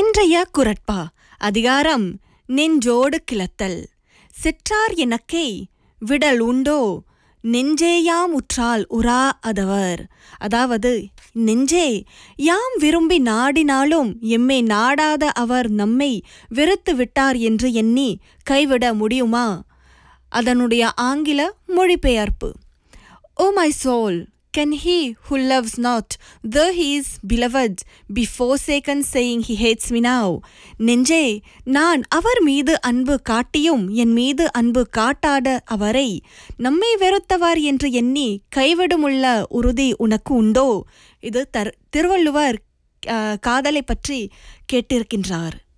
இன்றைய குரட்பா அதிகாரம் நெஞ்சோடு கிளத்தல் சிற்றார் எனக்கே விடல் உண்டோ நெஞ்சேயாம் உற்றால் உரா அதவர் அதாவது நெஞ்சே யாம் விரும்பி நாடினாலும் எம்மை நாடாத அவர் நம்மை வெறுத்து விட்டார் என்று எண்ணி கைவிட முடியுமா அதனுடைய ஆங்கில மொழிபெயர்ப்பு O my soul, can he who loves not, though he is beloved, be forsaken, saying he hates me now? நெஞ்சே நான் அவர் மீது அன்பு காட்டியும் என் மீது அன்பு காட்டாத அவரை நம்மை வெறுத்தவர் என்று எண்ணி கைவிடுமுள்ள உறுதி உனக்கு உண்டோ இது தர் திருவள்ளுவர் அஹ், காதலை பற்றி கேட்டிருக்கின்றார்